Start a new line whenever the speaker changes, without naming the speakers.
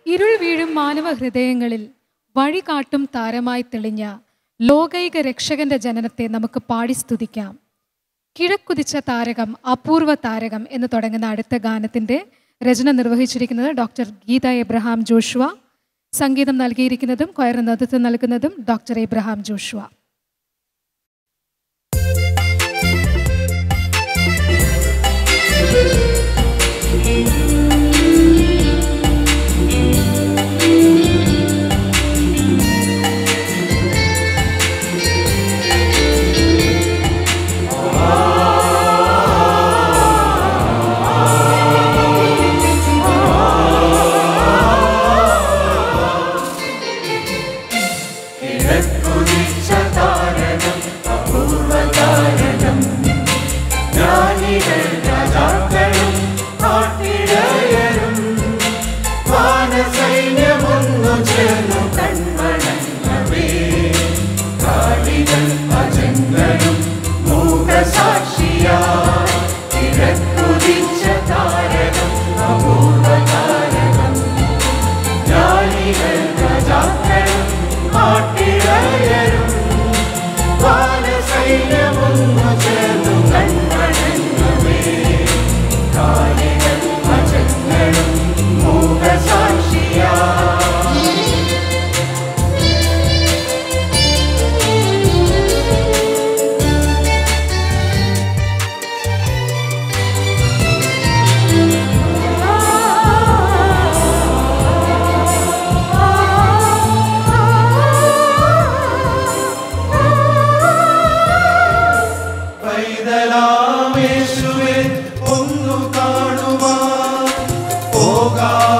ഇരുൾ വീഴും മാനവ ഹൃദയങ്ങളിൽ വഴി കാട്ടും താരമായി തെളിഞ്ഞ ലോകൈക രക്ഷകന്റെ ജനനത്തെ നമുക്ക് പാടി സ്തുതിക്കാം കിഴക്കുതിച്ച താരകം അപൂർവ താരകം എന്ന് തുടങ്ങുന്ന അടുത്ത ഗാനത്തിന്റെ രചന നിർവഹിച്ചിരിക്കുന്നത് ഡോക്ടർ ഗീത എബ്രഹാം ജോഷുവ സംഗീതം നൽകിയിരിക്കുന്നതും കൊയർ നേതൃത്വം നൽകുന്നതും ഡോക്ടർ എബ്രഹാം ജോഷുവ
കിഴക്കുതിച്ച താരകം അപൂർവ താരകം ജ്ഞാനികൾ രാജാക്കളും ആട്ടിടയരും വാനസൈന്യമൊന്നു ചേർന്നു കൺമണങ്ങവേ കാളികൾ അജങ്ങളും മൂകസാക്ഷിയാ കിഴക്കുതിച്ച താരകം അപൂർവ താരകം ജ്ഞാനികൾ രാജാക്കളും ആട്ടിടയരും വാനസൈന്യമൊന്നു ചേർന്നു കൺമണങ്ങവേ കാലികൾ അജങ്ങളും മൂകസാക്ഷിയാ പൈതലാമേശുവെ ഒന്നു കാണുവാൻ പോകാ